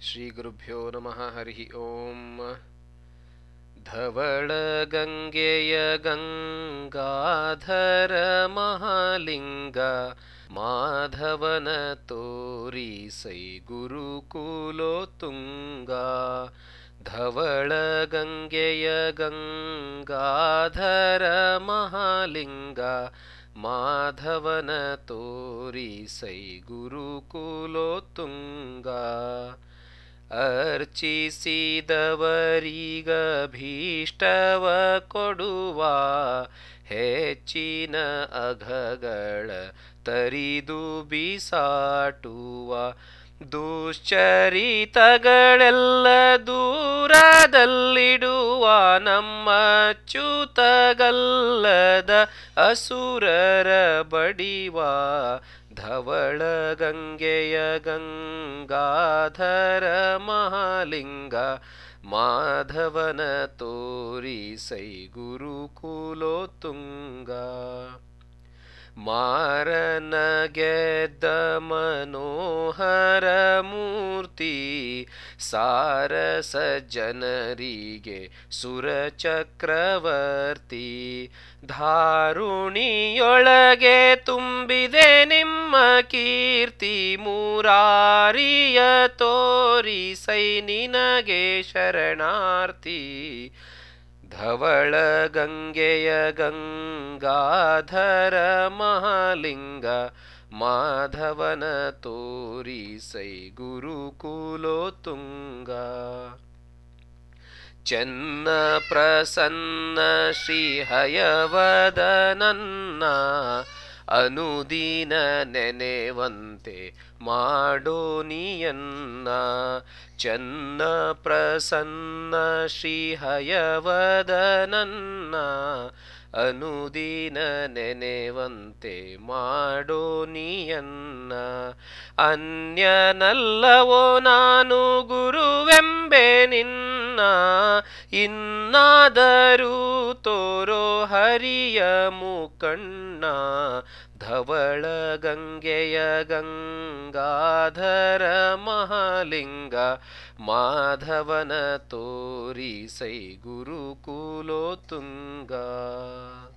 ಶ್ರೀಗುರುಭ್ಯೋ ನಮಃ ಹರಿ ಓಂ ಧವಳಗಂಗೆಯ ಗಂಗಾಧರ ಮಹಾಲಿಂಗ ಮಾಧವನ ತೋರಿಸೈ ಗುರುಕುಲೋ ತುಂಗ ಧವಳಗಂಗೆಯ ಗಂಗಾಧರ ಮಹಾಲಿಂಗ ಮಾಧವನ ತೋರಿಸೈ ಗುರುಕುಲೋ ತುಂಗ ಅರ್ಚಿಸಿದವರೀಗ ಭೀಷ್ಟವ ಕೊಡುವ ಹೆಚ್ಚಿನ ಅಘಗಳ ತರಿದು ಬಿಸಾಟುವ ದುಶ್ಚರಿತಗಳೆಲ್ಲ ದೂರದಲ್ಲಿಡುವ ನಮ್ಮ ಚ್ಯುತಗಲ್ಲದ ಅಸುರರ ಬಡಿವ ಧವಳ ಗಂಗೆಯ ಗಂಗಾಧರ ಮಹಾಲಿಂಗ ಮಾಧವನ ತೋರಿಸೈ ಗುರುಕುಲೋ ತುಂಗ ಮಾರನ ಗೆದ್ದ ಮನೋಹರ ಮೂರ್ತಿ ಸಾರಸ ಜನರಿಗೆ ಸುರಚಕ್ರವರ್ತಿ ಧಾರುಣಿಯೊಳಗೆ ತುಂಬಿದೆ ನಿಮ್ಮ ಕೀರ್ತಿ ಮೂರಾರಿಯ ತೋರಿಸೈ ನಿನಗೆ ಶರಣಾರ್ಥಿ ಧವಳ ಗಂಗೆಯ ಗಂಗಾಧರ ಮಹಾಲಿಂಗ ಮಾಧವನ ತೋರಿಸೈ ಗುರುಕುಲೋ ತುಂಗ ಚೆನ್ನ ಪ್ರಸನ್ನ ಶ್ರೀ ಹಯವದನನ್ನ ಅನುದೀನ ನೆನೆವಂತೆ ಮಾಡೋ ನೀಯನ್ನ ಚನ್ನ ಪ್ರಸನ್ನ ಶ್ರೀ ಹಯವದನನ್ನ ಅನುದೀನ ನೆನೆವಂತೆ ಮಾಡೋ ನೀಯನ್ನ ಅನ್ಯನಲ್ಲವೋ ನಾನು ಗುರುವೆಂಬೆ ನಿನ್ನ ಇನ್ನಾದರೂ ತೋರೋ ಹರಿಯ ಮುಕಣ್ಣ ಧವಳ ಗಂಗೆಯ ಗಂಗಾಧರ ಮಹಾಲಿಂಗ ಮಾಧವನ ತೋರಿಸೈ ಗುರುಕುಲೋ ತುಂಗ